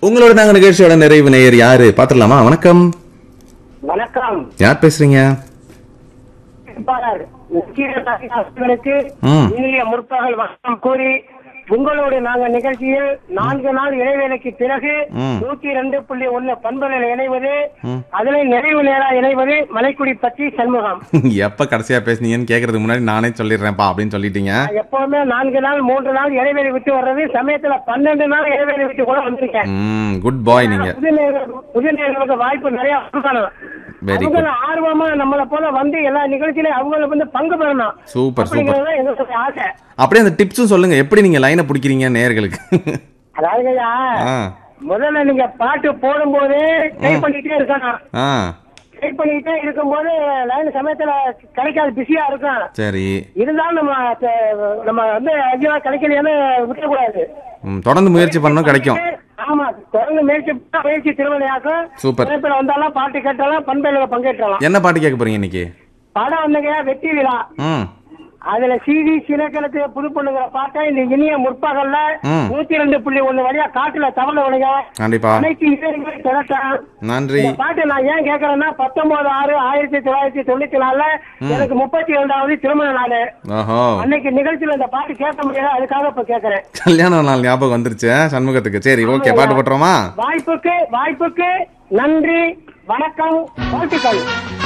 உங்களோட நாங்க நிகழ்ச்சியோட நிறைவு நேயர் யாரு பாத்துடலாமா வணக்கம் வணக்கம் யார் பேசுறீங்க வேட்பாளர் அவர்களுக்கு ம். இனிய முற்பகல் வணக்கம் கூறி உங்களோடு நாங்க நிகழ்ச்சியில் நான்கு நாள் இடைவேளைக்கு பிறகு ம். நூத்தி ரெண்டு புள்ளி ஒண்ணு பண்புகளில் இணைவது அதில் நிறைவு நேரா இணைவது மலைக்குடி பற்றி சண்முகம் எப்ப கடைசியா பேசுனீங்கன்னு கேக்குறதுக்கு முன்னாடி நானே சொல்லிடுறேன்ப்பா அப்படின்னு சொல்லிட்டீங்க எப்பவுமே நான்கு நாள் மூன்று நாள் இடைவேளை விட்டு வர்றது சமயத்துல பன்னெண்டு நாள் இடைவேளை விட்டு கூட வந்திருக்கேன் ம் குட் பாய் நீங்க புது நேயர்கள் புது நேயர்களுக்கு வாய்ப்பு நிறைய கொடுக்கணும் Very good. அவங்க ஆர்வமா நம்மள போல வந்து எல்லா நிகழ்ச்சியிலும் அவங்கள வந்து பங்கு பெறணும் சூப்பர் சூப்பர் அப்படிங்கறது எங்களுடைய ஆசை அப்படியே அந்த டிப்ஸும் சொல்லுங்க எப்படி நீங்க லைனை பிடிக்கிறீங்க நேயர்களுக்கு அதாவது ஐயா ஆ முதல்ல நீங்க பாட்டு போடும்போது ட்ரை பண்ணிட்டே இருக்கணும் ஆ ட்ரை பண்ணிட்டே இருக்கும்போது லைன் சமயத்துல கிடைக்காது பிஸியா இருக்கும் சரி இருந்தாலும் நம்ம த- நம்ம வந்து ஐயா கிடைக்கலையான்னு விட்டுறக்கூடாது ம், தொடர்ந்து முயற்சி பண்ணணும் கிடைக்கும் ஆமா தொடர்ந்து முயற்சி பண்ணா முயற்சி திருவினையாக்கும் சூப்பர். சமயத்துல வந்தாலும் பாட்டு கேட்டாலும் பண்பையில பங்கேற்றலாம் என்ன பாட்டு கேட்க போறீங்க இன்னைக்கு படம் வந்துங்க வெற்றி விழா ம் அதுல சிவி சிலக்கணத்து புது பொண்ணுங்கிற பாட்டை இந்த இனிய முற்பகல்ல ம். நூத்தி ரெண்டு புள்ளி ஒண்ணு வழியா காட்டுல தவள விளைய கண்டிப்பா அனைத்து இளைஞர்கள் திரட்டம் நன்றி இந்த பாட்டு நான் ஏன் கேக்குறேன்னா பத்தொன்பது ஆறு ஆயிரத்தி தொள்ளாயிரத்தி தொண்ணூத்தி நாலுல எனக்கு முப்பத்தி இரண்டாவது திருமண நாள் ஓஹோ அன்னைக்கு நிகழ்ச்சியில இந்த பாட்டு கேட்க முடியாது அதுக்காக இப்ப கேக்குறேன் கல்யாண நாள் ஞாபகம் வந்துருச்சு ஆ, சண்முகத்துக்கு சரி ஓகே பாட்டு போட்டுருவோமா வாய்ப்புக்கு வாய்ப்புக்கு நன்றி வணக்கம் வாழ்த்துக்கள்